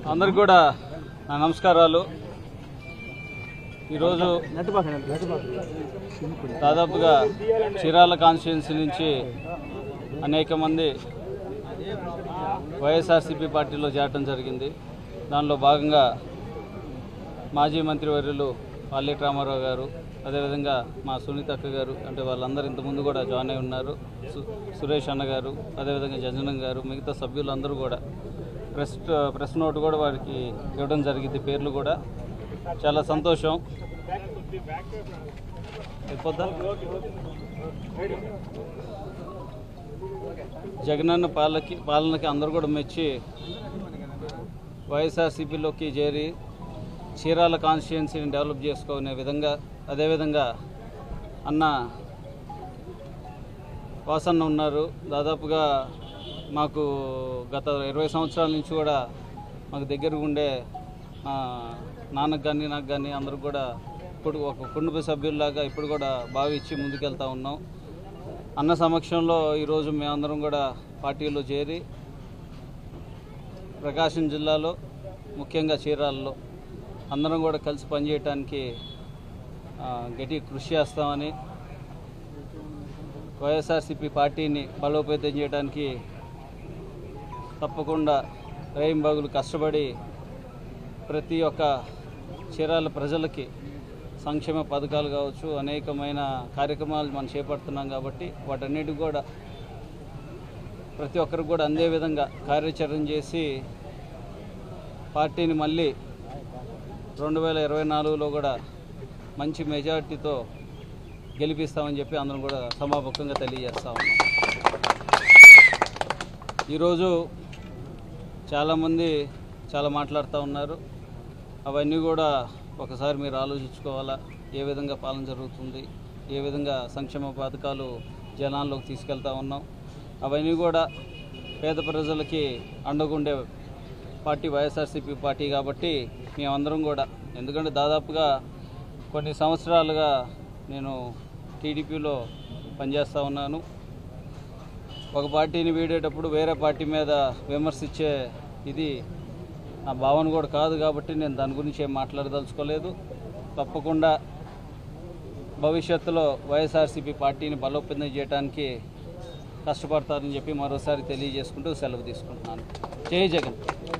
అందరికి కూడా నా నమస్కారాలు ఈరోజు దాదాపుగా చీరాల కాన్స్టిట్యున్సీ నుంచి అనేక మంది వైఎస్ఆర్సీపీ పార్టీలో చేరటం జరిగింది దానిలో భాగంగా మాజీ మంత్రివర్యులు పాలేటి రామారావు గారు అదేవిధంగా మా సునీత అక్క గారు అంటే వాళ్ళందరూ ఇంతకుముందు కూడా జాయిన్ అయి ఉన్నారు సు- సురేష్ అన్న గారు అదేవిధంగా జంజనం గారు మిగతా సభ్యులందరూ కూడా ప్రెస్ ప్రెస్ నోట్ కూడా వారికి ఇవ్వడం జరిగింది పేర్లు కూడా చాలా సంతోషం అయిపోద్దా జగనన్న పాలకి పాలనకి అందరూ కూడా మెచ్చి వైఎస్ఆర్సీపీలోకి చేరి చీరాల కాన్స్టిట్యున్సీని డెవలప్ చేసుకునే విధంగా అదేవిధంగా అన్న వాసన్న ఉన్నారు దాదాపుగా మాకు గత ఇరవై సంవత్సరాల నుంచి కూడా మాకు దగ్గరగా ఉండే ఆ, నాన్నకు కానీ నాకు కానీ అందరికి కూడా ఇప్పుడు ఒక కుటుంబ సభ్యుల్లాగా ఇప్పుడు కూడా భావించి ముందుకెళ్తా ఉన్నాం అన్న సమక్షంలో ఈరోజు మేమందరం కూడా పార్టీలో చేరి ప్రకాశం జిల్లాలో ముఖ్యంగా చీరాలలో అందరం కూడా కలిసి పనిచేయటానికి ఆ, గట్టి కృషి చేస్తామని వైఎస్ఆర్సీపీ పార్టీని బలోపేతం చేయడానికి తప్పకుండా రేయింబాగులు కష్టపడి ప్రతి ఒక్క చీరాల ప్రజలకి సంక్షేమ పథకాలు కావచ్చు అనేకమైన కార్యక్రమాలు మనం చేపడుతున్నాం కాబట్టి వాటన్నిటికి కూడా ప్రతి ఒక్కరికి కూడా అందే విధంగా కార్యాచరణ చేసి పార్టీని మళ్ళీ రెండు వేల ఇరవై నాలుగులో కూడా మంచి మెజార్టీతో గెలిపిస్తామని చెప్పి అందరం కూడా సమాపకంగా తెలియజేస్తా ఉన్నాం ఈరోజు చాలామంది చాలా మాట్లాడుతూ ఉన్నారు అవన్నీ కూడా ఒకసారి మీరు ఆలోచించుకోవాలా ఏ విధంగా పాలన జరుగుతుంది ఏ విధంగా సంక్షేమ పథకాలు జనాల్లోకి తీసుకెళ్తా ఉన్నాం అవన్నీ కూడా పేద ప్రజలకి అండగుండే పార్టీ వైఎస్ఆర్సీపీ పార్టీ కాబట్టి మేమందరం కూడా ఎందుకంటే దాదాపుగా కొన్ని సంవత్సరాలుగా నేను టీడీపీలో పనిచేస్తూ ఉన్నాను ఒక పార్టీని వీడేటప్పుడు వేరే పార్టీ మీద విమర్శించే ఇది నా భావన కూడా కాదు కాబట్టి నేను దాని గురించి ఏం మాట్లాడదలుచుకోలేదు తప్పకుండా భవిష్యత్తులో వైఎస్ఆర్సీపీ పార్టీని బలోపేతం చేయడానికి కష్టపడతారని చెప్పి మరోసారి తెలియజేసుకుంటూ సెలవు తీసుకుంటున్నాను జై జగన్